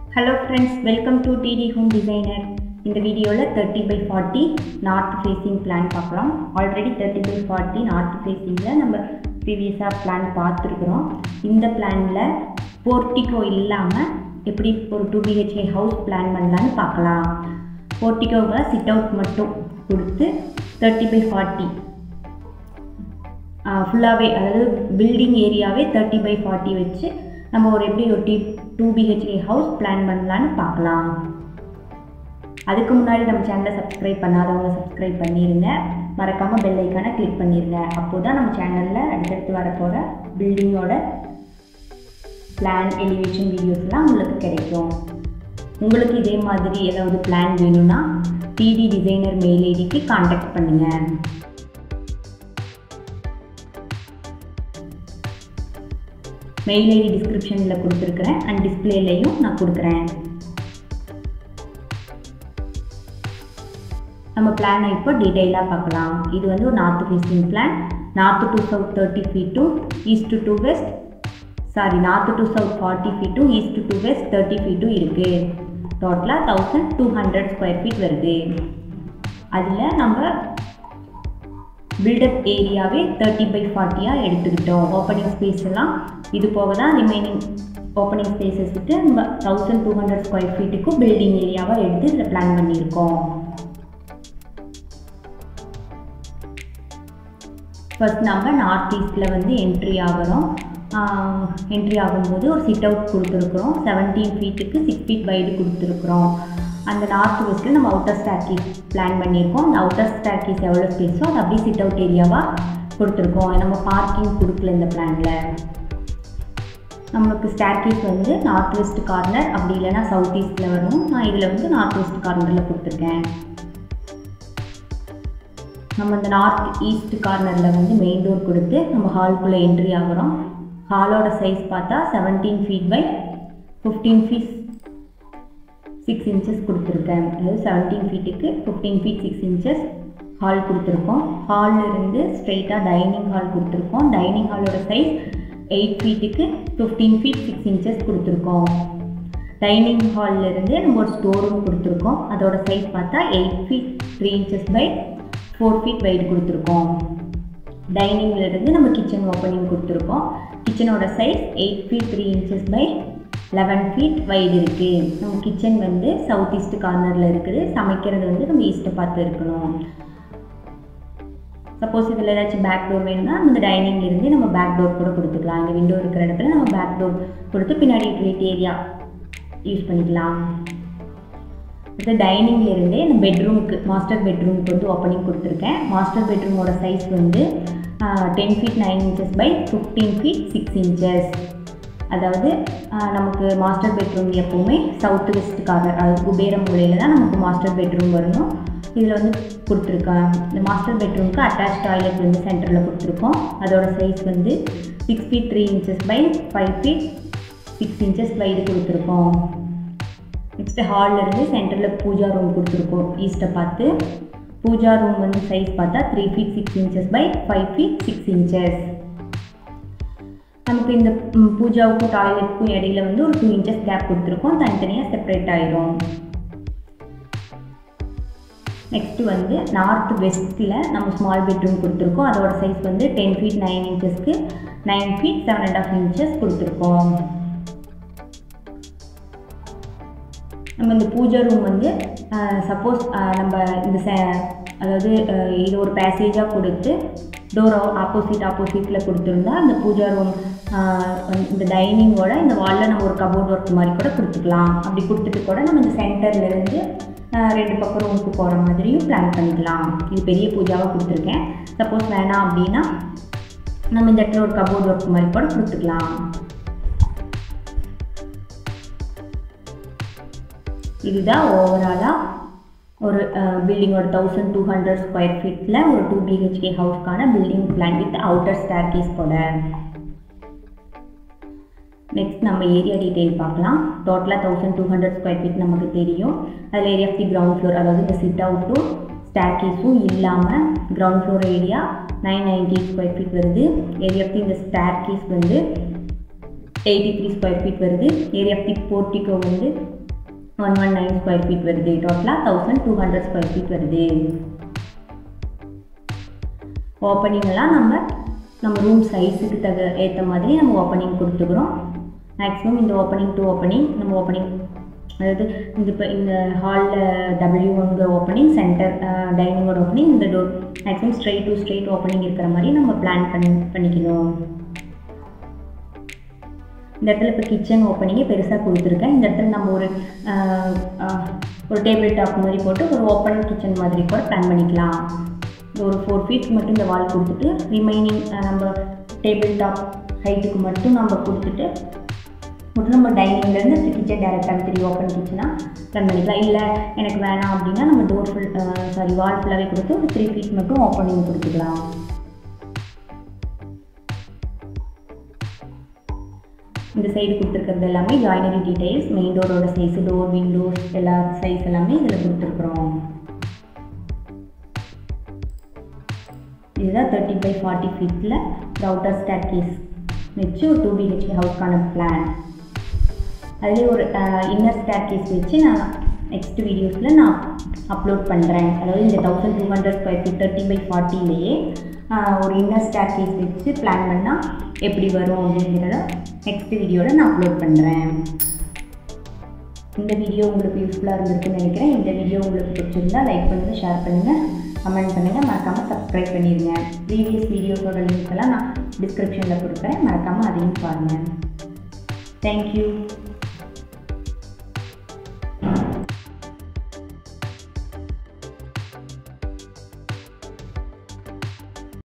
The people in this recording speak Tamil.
hello friends welcome to D D home designer இந்த வீடியோவில் thirty by forty north facing plan பார்க்கலாம் already thirty by forty north ஃபேஸிங்கில் நம்ம ப்ரீவியஸாக பிளான் பார்த்துருக்குறோம் இந்த பிளானில் போர்ட்டிகோ இல்லாமல் எப்படி ஒரு டூ பிஹெச்ஏ ஹவுஸ் பிளான் பண்ணலான்னு பார்க்கலாம் போர்ட்டிகோவில் சிட் அவுட் மட்டும் கொடுத்து தேர்ட்டி பை ஃபார்ட்டி ஃபுல்லாகவே அதாவது பில்டிங் ஏரியாவே தேர்ட்டி பை ஃபார்ட்டி வச்சு நம்ம ஒரு எப்படி ஒரு D two B H K house plan பண்ணலான்னு பார்க்கலாம் அதுக்கு முன்னாடி நம்ம சேனலை சப்ஸ்கிரைப் பண்ணாதவங்க சப்ஸ்கிரைப் பண்ணிடுங்க மறக்காமல் பெல் ஐக்கானை கிளிக் பண்ணிடுங்க அப்போ தான் நம்ம சேனலில் அடுத்தடுத்து வரப்போகிற பில்டிங்கோட பிளான் எலிவேஷன் வீடியோஸ்லாம் உங்களுக்கு கிடைக்கும் உங்களுக்கு இதே மாதிரி ஏதாவது பிளான் வேணும்னா டிடி டிசைனர் மெயில் ஐடிக்கு காண்டாக்ட் பண்ணுங்கள் மெயில் ஐடி டிஸ்கிரிப்ஷனில் கொடுத்துருக்குறேன் அண்ட் டிஸ்பிளேலையும் நான் கொடுக்குறேன் நம்ம பிளானை இப்போ டீட்டெயிலாக பார்க்கலாம் இது வந்து ஒரு north facing plan north to south thirty feet to east to west sorry north to south forty feet to east to west thirty ஃபீட்டும் இருக்குது டோட்டலாக thousand two hundred square feet வருது அதில் நம்ம பில்டப் ஏரியாவே தேர்ட்டி பை ஃபார்ட்டியாக எடுத்துக்கிட்டோம் ஓப்பனிங் ஸ்பேஸ் எல்லாம் இது போக தான் ரிமைனிங் ஓப்பனிங் ஸ்பேசஸ் விட்டு நம்ம தௌசண்ட் டூ ஹண்ட்ரட் ஸ்கொயர் ஃபீட்டுக்கும் பில்டிங் ஏரியாவாக எடுத்து இதில் பிளான் பண்ணியிருக்கோம் ஃபர்ஸ்ட் நம்ம நார்த் ஈஸ்டில் வந்து என்ட்ரி ஆகிறோம் என்ட்ரி ஆகும்போது ஒரு சிட் அவுட் கொடுத்துருக்குறோம் செவன்டீன் ஃபீட்டுக்கு சிக்ஸ் ஃபீட் வைடு கொடுத்துருக்குறோம் அந்த நார்த் வெஸ்ட்டில் நம்ம அவுட்டர் ஸ்டாக்கீஸ் பிளான் பண்ணியிருக்கோம் அந்த அவுட்டர் ஸ்டாக்கீஸ் எவ்வளோ ஸ்பேஸோ அது அப்படியே சிட் அவுட் ஏரியாவாக கொடுத்துருக்கோம் நம்ம பார்க்கிங் கொடுக்கல இந்த பிளானில் நம்மளுக்கு ஸ்டாக்கீஸ் வந்து நார்த் வெஸ்ட் கார்னர் அப்படி இல்லைன்னா சவுத் ஈஸ்ட்டில் வரும் நான் இதில் வந்து நார்த் வெஸ்ட் கார்னரில் கொடுத்துருக்கேன் நம்ம இந்த நார்த் ஈஸ்ட் கார்னரில் வந்து மெயின் டோர் கொடுத்து நம்ம ஹால்குள்ளே என்ட்ரி ஆகிறோம் ஹாலோட சைஸ் பார்த்தா seventeen feet by fifteen feet six inches கொடுத்துருக்கேன் அதாவது செவன்டீன் ஃபீட்டுக்கு fifteen feet six inches hall கொடுத்துருக்கோம் ஹாலில் இருந்து ஸ்ட்ரெயிட்டாக டைனிங் ஹால் கொடுத்துருக்கோம் டைனிங் ஹாலோட சைஸ் எயிட் ஃபீட்டுக்கு ஃபிஃப்டீன் ஃபீட் சிக்ஸ் இன்ச்சஸ் கொடுத்துருக்கோம் டைனிங் ஹாலில் இருந்து நம்ம ஒரு ஸ்டோர் ரூம் கொடுத்துருக்கோம் அதோட சைஸ் பார்த்தா eight feet three inches by four feet wide கொடுத்துருக்கோம் டைனிங்லேருந்து நம்ம கிச்சன் ஓப்பனிங் கொடுத்துருக்கோம் கிச்சனோட size eight feet three inches by eleven feet wide இருக்குது நம்ம கிச்சன் வந்து சவுத் ஈஸ்ட் கார்னரில் இருக்குது சமைக்கிறது வந்து நம்ம ஈஸ்ட்டை பார்த்து இருக்கணும் சப்போஸ் இதில் ஏதாச்சும் பேக் டோர் வேணும்னா இந்த டைனிங்லேருந்து நம்ம பேக் டோர் கூட கொடுத்துக்கலாம் இந்த விண்டோ இருக்கிற இடத்துல நம்ம பேக் டோர் கொடுத்து பின்னாடி யூட்டிலிட்டி ஏரியா யூஸ் பண்ணிக்கலாம் அடுத்து டைனிங்லேருந்தே இந்த பெட்ரூமுக்கு மாஸ்டர் பெட்ரூமுக்கு வந்து ஓப்பனிங் கொடுத்துருக்கேன் மாஸ்டர் பெட்ரூமோட சைஸ் வந்து ten feet nine inches by fifteen feet six inches அதாவது நமக்கு மாஸ்டர் பெட்ரூம் எப்போவுமே சவுத் வெஸ்ட் கார்னர் அதாவது குபேர மூலையில் தான் நமக்கு மாஸ்டர் பெட்ரூம் வரணும் இதில் வந்து கொடுத்துருக்கேன் இந்த மாஸ்டர் பெட்ரூமுக்கு அட்டாச் டாய்லெட் வந்து சென்டரில் கொடுத்துருக்கோம் அதோட சைஸ் வந்து six feet three inches by five feet six inches wide கொடுத்துருக்கோம் நெக்ஸ்ட்டு ஹாலிலேருந்து சென்டரில் பூஜா ரூம் கொடுத்துருக்கோம் ஈஸ்ட்டை பார்த்து பூஜா ரூம் வந்து சைஸ் பார்த்தா three feet six inches by five feet six inches நமக்கு இந்த பூஜாவுக்கும் டாய்லெட்டுக்கும் இடையில வந்து ஒரு டூ இன்ச்சஸ் கேப் கொடுத்துருக்கோம் தனித்தனியாக செப்பரேட் ஆயிரும் நெக்ஸ்ட் வந்து நார்த் வெஸ்ட்டில் நம்ம ஸ்மால் பெட்ரூம் கொடுத்துருக்கோம் அதோட சைஸ் வந்து டென் ஃபீட் நைன் இன்ச்சஸ்க்கு nine feet seven and half inches கொடுத்துருக்கோம் நம்ம இந்த பூஜா ரூம் வந்து சப்போஸ் நம்ம இந்த ச அதாவது இது ஒரு பேசேஜாக கொடுத்து டோர் ஆப்போசிட் ஆப்போசிட்டில் கொடுத்துருந்தா அந்த பூஜா ரூம் இந்த டைனிங்கோட இந்த வாலில் நம்ம ஒரு கபோர்ட் ஒர்க் மாதிரி கூட கொடுத்துக்கலாம் அப்படி கொடுத்துட்டு கூட நம்ம இந்த சென்டர்லேருந்து ரெண்டு பக்கம் ரூமுக்கு போகிற மாதிரியும் பிளான் பண்ணிக்கலாம் இது பெரிய பூஜாவாக கொடுத்துருக்கேன் சப்போஸ் வேணாம் அப்படின்னா நம்ம இந்த இடத்துல ஒரு கபோர்ட் ஒர்க் மாதிரி கூட கொடுத்துக்கலாம் இதுதான் ஓவராலாக ஒரு பில்டிங்கோட தௌசண்ட் டூ ஹண்ட்ரட் ஸ்கொயர் ஃபீட்டில் ஒரு டூ பிஹெச்கே ஹவுஸ்க்கான building plan with outer staircase கூட நெக்ஸ்ட் நம்ம ஏரியா டீட்டெயில் பார்க்கலாம் டோட்டலாக thousand two hundred square feet நமக்கு தெரியும் அதில் area of the ground floor அதாவது இந்த சிட் அவுட்டும் ஸ்டார் கேஸும் இல்லாமல் ground floor area nine ninety square feet வருது ஏரியா ஆஃப் தி இந்த ஸ்டார் கேஸ் வந்து எயிட்டி த்ரீ ஸ்கொயர் ஃபீட் வருது ஏரியா ஆஃப் தி போர்ட்டிகோ வந்து one one nine square feet வருது டோட்டலாக thousand two hundred square feet வருது ஓப்பனிங்கெல்லாம் நம்ம நம்ம ரூம் சைஸுக்கு தக ஏற்ற மாதிரி நம்ம ஓப்பனிங் கொடுத்துக்கிறோம் மேக்ஸிமம் இந்த ஓப்பனிங் டூ ஓப்பனிங் நம்ம ஓப்பனிங் அதாவது இந்த இப்போ இந்த ஹாலில் டபிள்யூ ஒன்கிற ஓப்பனிங் சென்டர் டைனிங்கோட ஓப்பனிங் இந்த door maximum straight to straight opening இருக்கிற மாதிரி நம்ம பிளான் பண்ணி பண்ணிக்கணும் இந்த இடத்துல இப்போ கிச்சன் ஓப்பனிங்கே பெருசாக கொடுத்துருக்கேன் இந்த இடத்துல நம்ம ஒரு ஒரு டேபிள் டாப் மாதிரி போட்டு ஒரு ஓப்பன் கிச்சன் மாதிரி கூட பிளான் பண்ணிக்கலாம் ஒரு ஃபோர் ஃபீட் மட்டும் இந்த வால் கொடுத்துட்டு ரிமைனிங் நம்ம டேபிள் டாப் ஹைட்டுக்கு மட்டும் நம்ம கொடுத்துட்டு மட்டும் நம்ம டைனிங்லேருந்து கிச்சன் டேரெக்டாக த்ரீ ஓப்பன் கிச்சனாக ரன் பண்ணிக்கலாம் இல்லை எனக்கு வேணாம் அப்படின்னா நம்ம டோர் ஃபுல் சாரி வால் ஃபுல்லாகவே கொடுத்து ஒரு த்ரீ ஃபீட் மட்டும் ஓப்பனிங் கொடுத்துக்கலாம் இந்த சைடு கொடுத்துருக்கிறது எல்லாமே ஜாயினரி டீடைல்ஸ் மெயின் டோரோட சைஸ் டோர் விண்டோஸ் எல்லா சைஸ் எல்லாமே இதில் கொடுத்துருக்குறோம் இதுதான் தேர்ட்டி பை ஃபார்ட்டி ஃபீட்டில் ரவுட்டர் ஸ்டாக் கேஸ் வச்சு ஒரு டூ பிஹெச்கே ஹவுஸ்க்கான பிளான் அதுலேயே ஒரு இன்னர் ஸ்டாக் கேஸ் வச்சு நான் நெக்ஸ்ட் வீடியோஸில் நான் அப்லோட் பண்ணுறேன் அதாவது இந்த thousand two hundred square feet thirty by ஃபார்ட்டிலேயே ஒரு இன்னர் ஸ்டாக் கேஸ் வச்சு பிளான் பண்ணால் எப்படி வரும் அப்படிங்கிறத நெக்ஸ்ட் வீடியோவில் நான் அப்லோட் பண்ணுறேன் இந்த வீடியோ உங்களுக்கு யூஸ்ஃபுல்லாக இருந்திருக்குன்னு நினைக்கிறேன் இந்த வீடியோ உங்களுக்கு பிடிச்சிருந்தா லைக் பண்ணுங்கள் ஷேர் பண்ணுங்கள் கமெண்ட் பண்ணுங்கள் மறக்காமல் சப்ஸ்கிரைப் பண்ணிடுங்க ப்ரீவியஸ் வீடியோஸோட லிங்க் எல்லாம் நான் டிஸ்கிரிப்ஷனில் கொடுக்குறேன் மறக்காமல் அதையும் பாருங்கள் தேங்க்யூ